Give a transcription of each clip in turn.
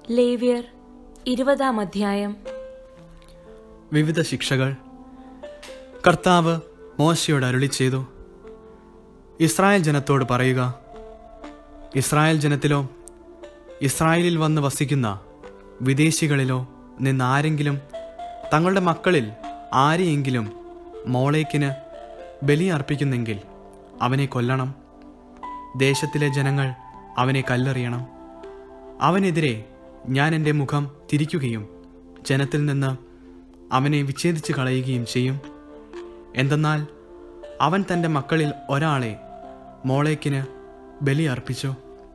ലേവ്യർ ഇരുപതാം അധ്യായം വിവിധ ശിക്ഷകൾ കർത്താവ് മോശയോട് അരുളി ചെയ്തു ഇസ്രായേൽ ജനത്തോട് പറയുക ഇസ്രായേൽ ജനത്തിലോ ഇസ്രായേലിൽ വന്ന് വസിക്കുന്ന വിദേശികളിലോ നിന്നാരെങ്കിലും തങ്ങളുടെ മക്കളിൽ ആരെയെങ്കിലും മോളേക്കിന് ബലി അർപ്പിക്കുന്നെങ്കിൽ അവനെ കൊല്ലണം ദേശത്തിലെ ജനങ്ങൾ അവനെ കല്ലെറിയണം അവനെതിരെ ഞാൻ എൻ്റെ മുഖം തിരിക്കുകയും ജനത്തിൽ നിന്ന് അവനെ വിച്ഛേദിച്ച് കളയുകയും ചെയ്യും എന്തെന്നാൽ അവൻ തൻ്റെ മക്കളിൽ ഒരാളെ മോളേക്കിന് ബലി അർപ്പിച്ചു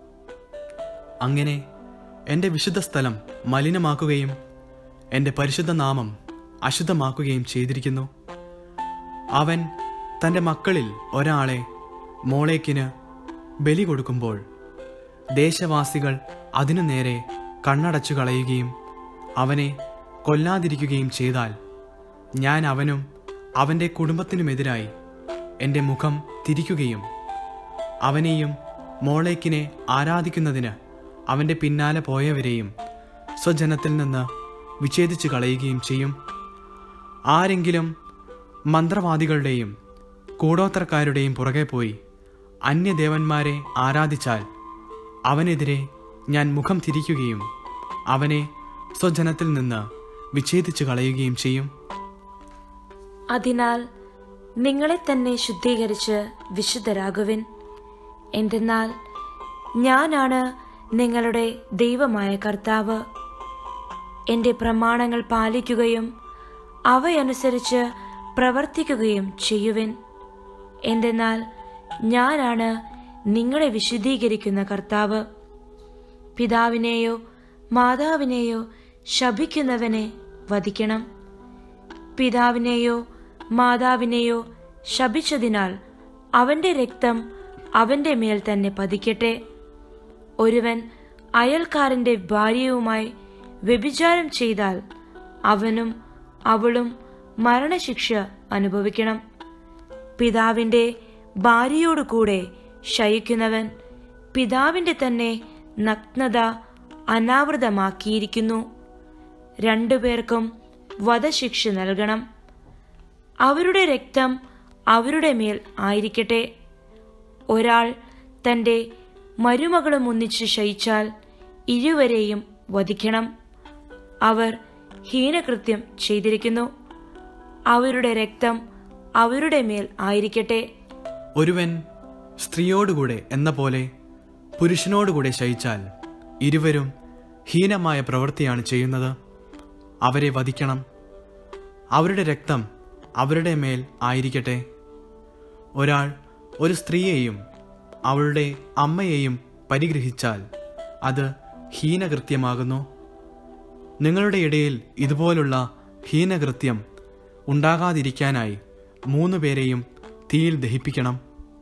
അങ്ങനെ എൻ്റെ വിശുദ്ധ സ്ഥലം മലിനമാക്കുകയും എൻ്റെ പരിശുദ്ധ നാമം അശുദ്ധമാക്കുകയും ചെയ്തിരിക്കുന്നു അവൻ തൻ്റെ മക്കളിൽ ഒരാളെ മോളേക്കിന് ബലി കൊടുക്കുമ്പോൾ ദേശവാസികൾ അതിനു നേരെ കണ്ണടച്ചു കളയുകയും അവനെ കൊല്ലാതിരിക്കുകയും ചെയ്താൽ ഞാൻ അവനും അവൻ്റെ കുടുംബത്തിനുമെതിരായി എൻ്റെ മുഖം തിരിക്കുകയും അവനെയും മോളേക്കിനെ ആരാധിക്കുന്നതിന് അവൻ്റെ പിന്നാലെ പോയവരെയും സ്വജനത്തിൽ നിന്ന് വിച്ഛേദിച്ചു കളയുകയും ചെയ്യും ആരെങ്കിലും മന്ത്രവാദികളുടെയും കൂടോത്രക്കാരുടെയും പുറകെ പോയി അന്യദേവന്മാരെ ആരാധിച്ചാൽ അവനെതിരെ ഞാൻ മുഖം തിരിക്കുകയും അവനെ സ്വജനത്തിൽ നിന്ന് വിച്ഛേദിച്ചു കളയുകയും ചെയ്യും അതിനാൽ നിങ്ങളെ തന്നെ ശുദ്ധീകരിച്ച് വിശുദ്ധരാകുവിൻ എന്തെന്നാൽ ഞാനാണ് നിങ്ങളുടെ ദൈവമായ കർത്താവ് എൻ്റെ പ്രമാണങ്ങൾ പാലിക്കുകയും അവയനുസരിച്ച് പ്രവർത്തിക്കുകയും ചെയ്യുവിൻ എന്തെന്നാൽ ഞാനാണ് നിങ്ങളെ വിശുദ്ധീകരിക്കുന്ന കർത്താവ് പിതാവിനെയോ മാതാവിനെയോ ശപിക്കുന്നവനെ വധിക്കണം പിതാവിനെയോ മാതാവിനെയോ ശപിച്ചതിനാൽ അവന്റെ രക്തം അവന്റെ മേൽ തന്നെ പതിക്കട്ടെ ഒരുവൻ അയൽക്കാരന്റെ ഭാര്യയുമായി വ്യഭിചാരം ചെയ്താൽ അവനും അവളും മരണശിക്ഷ അനുഭവിക്കണം പിതാവിന്റെ ഭാര്യയോടുകൂടെ ശയിക്കുന്നവൻ പിതാവിന്റെ തന്നെ നഗ്നത അനാവൃതമാക്കിയിരിക്കുന്നു രണ്ടുപേർക്കും വധശിക്ഷ നൽകണം അവരുടെ രക്തം അവരുടെ മേൽ ആയിരിക്കട്ടെ ഒരാൾ തന്റെ മരുമകളും ഒന്നിച്ച് ശയിച്ചാൽ ഇരുവരെയും വധിക്കണം അവർ ഹീനകൃത്യം ചെയ്തിരിക്കുന്നു അവരുടെ രക്തം അവരുടെ മേൽ ആയിരിക്കട്ടെ ഒരുവൻ സ്ത്രീയോടുകൂടെ എന്ന പോലെ പുരുഷനോടുകൂടെ ശയിച്ചാൽ ഇരുവരും ഹീനമായ പ്രവൃത്തിയാണ് ചെയ്യുന്നത് അവരെ വധിക്കണം അവരുടെ രക്തം അവരുടെ മേൽ ആയിരിക്കട്ടെ ഒരാൾ ഒരു സ്ത്രീയെയും അവളുടെ അമ്മയെയും പരിഗ്രഹിച്ചാൽ അത് ഹീനകൃത്യമാകുന്നു നിങ്ങളുടെ ഇടയിൽ ഇതുപോലുള്ള ഹീനകൃത്യം ഉണ്ടാകാതിരിക്കാനായി മൂന്നു പേരെയും തീയിൽ ദഹിപ്പിക്കണം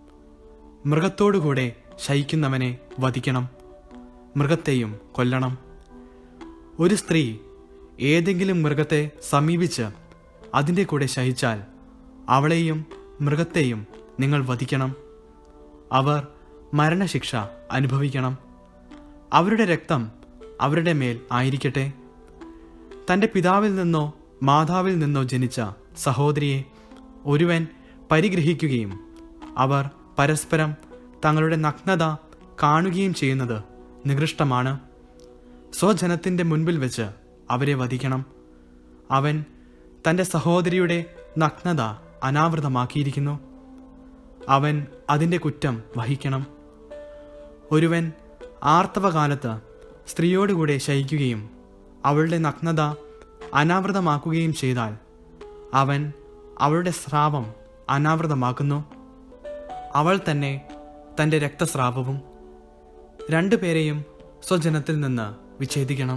മൃഗത്തോടുകൂടെ ശയിക്കുന്നവനെ വധിക്കണം മൃഗത്തെയും കൊല്ലണം ഒരു സ്ത്രീ ഏതെങ്കിലും മൃഗത്തെ സമീപിച്ച് അതിൻ്റെ കൂടെ ശയിച്ചാൽ അവളെയും മൃഗത്തെയും നിങ്ങൾ വധിക്കണം അവർ മരണശിക്ഷ അനുഭവിക്കണം അവരുടെ രക്തം അവരുടെ മേൽ ആയിരിക്കട്ടെ തൻ്റെ പിതാവിൽ നിന്നോ മാതാവിൽ നിന്നോ ജനിച്ച സഹോദരിയെ ഒരുവൻ പരിഗ്രഹിക്കുകയും അവർ പരസ്പരം തങ്ങളുടെ നഗ്നത കാണുകയും ചെയ്യുന്നത് നികൃഷ്ടമാണ് സ്വജനത്തിൻ്റെ മുൻപിൽ വെച്ച് അവരെ വധിക്കണം അവൻ തൻ്റെ സഹോദരിയുടെ നഗ്നത അനാവൃതമാക്കിയിരിക്കുന്നു അവൻ അതിൻ്റെ കുറ്റം വഹിക്കണം ഒരുവൻ ആർത്തവകാലത്ത് സ്ത്രീയോടുകൂടെ ശയിക്കുകയും അവളുടെ നഗ്നത അനാവൃതമാക്കുകയും ചെയ്താൽ അവൻ അവളുടെ സ്രാവം അനാവൃതമാക്കുന്നു അവൾ തന്നെ തൻ്റെ രക്തസ്രാവവും രണ്ടുപേരെയും സ്വജനത്തിൽ നിന്ന് വിച്ഛേദിക്കണം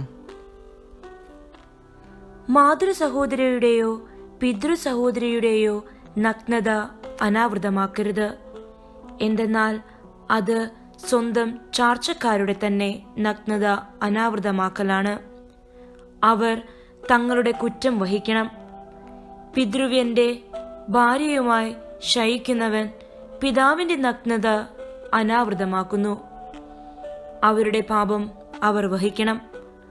മാതൃ സഹോദരിയുടെയോ പിതൃ സഹോദരിയുടെയോ നഗ്നത അനാവൃതമാക്കരുത് എന്തെന്നാൽ അത് സ്വന്തം ചാർച്ചക്കാരുടെ തന്നെ നഗ്നത അനാവൃതമാക്കലാണ് അവർ തങ്ങളുടെ കുറ്റം വഹിക്കണം പിതൃവ്യന്റെ ഭാര്യയുമായി ശയിക്കുന്നവൻ പിതാവിന്റെ നഗ്നത അനാവൃതമാക്കുന്നു അവരുടെ പാപം അവർ വഹിക്കണം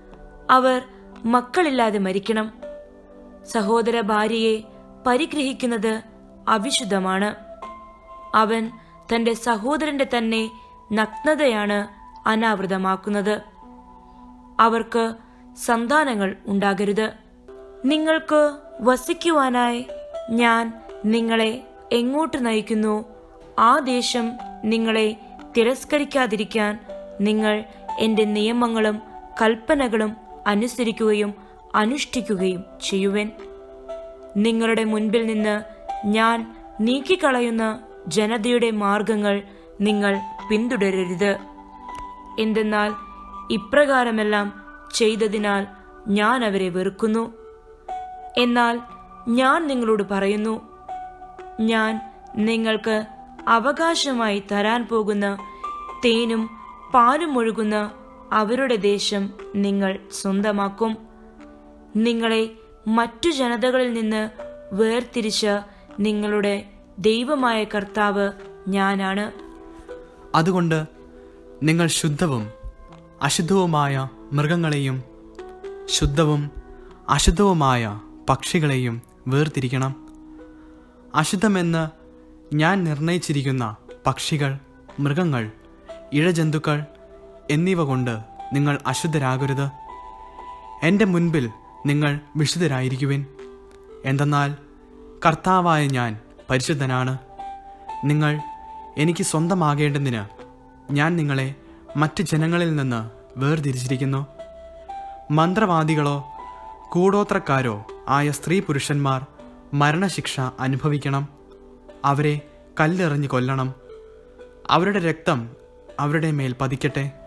അവർ മക്കളില്ലാതെ മരിക്കണം സഹോദര ഭാര്യയെ പരിഗ്രഹിക്കുന്നത് അവിശുദ്ധമാണ് അവൻ തന്റെ സഹോദരന്റെ തന്നെ നഗ്നതയാണ് അനാവൃതമാക്കുന്നത് അവർക്ക് സന്താനങ്ങൾ ഉണ്ടാകരുത് നിങ്ങൾക്ക് വസിക്കുവാനായി ഞാൻ നിങ്ങളെ എങ്ങോട്ട് നയിക്കുന്നു ആ ദേശം നിങ്ങളെ തിരസ്കരിക്കാതിരിക്കാൻ നിങ്ങൾ എൻ്റെ നിയമങ്ങളും കൽപ്പനകളും അനുസരിക്കുകയും അനുഷ്ഠിക്കുകയും ചെയ്യുവൻ നിങ്ങളുടെ മുൻപിൽ നിന്ന് ഞാൻ നീക്കിക്കളയുന്ന ജനതയുടെ മാർഗങ്ങൾ നിങ്ങൾ പിന്തുടരരുത് എന്തെന്നാൽ ഇപ്രകാരമെല്ലാം ചെയ്തതിനാൽ ഞാൻ അവരെ വെറുക്കുന്നു എന്നാൽ ഞാൻ നിങ്ങളോട് പറയുന്നു ഞാൻ നിങ്ങൾക്ക് അവകാശമായി തരാൻ പോകുന്ന തേനും പാലും ഒഴുകുന്ന അവരുടെ ദേശം നിങ്ങൾ സ്വന്തമാക്കും നിങ്ങളെ മറ്റു ജനതകളിൽ നിന്ന് വേർതിരിച്ച നിങ്ങളുടെ ദൈവമായ കർത്താവ് ഞാനാണ് അതുകൊണ്ട് നിങ്ങൾ ശുദ്ധവും അശുദ്ധവുമായ മൃഗങ്ങളെയും ശുദ്ധവും അശുദ്ധവുമായ പക്ഷികളെയും വേർതിരിക്കണം അശുദ്ധമെന്ന് ഞാൻ നിർണയിച്ചിരിക്കുന്ന പക്ഷികൾ മൃഗങ്ങൾ ഇഴജന്തുക്കൾ എന്നിവ കൊണ്ട് നിങ്ങൾ അശുദ്ധരാകരുത് എൻ്റെ മുൻപിൽ നിങ്ങൾ വിശുദ്ധരായിരിക്കുവിൻ എന്തെന്നാൽ കർത്താവായ ഞാൻ പരിശുദ്ധനാണ് നിങ്ങൾ എനിക്ക് സ്വന്തമാകേണ്ടതിന് ഞാൻ നിങ്ങളെ മറ്റ് ജനങ്ങളിൽ നിന്ന് വേർതിരിച്ചിരിക്കുന്നു മന്ത്രവാദികളോ കൂടോത്രക്കാരോ ആയ സ്ത്രീ പുരുഷന്മാർ മരണശിക്ഷ അനുഭവിക്കണം അവരെ കല്ലെറിഞ്ഞ് കൊല്ലണം അവരുടെ രക്തം അവരുടെ മേൽ പതിക്കട്ടെ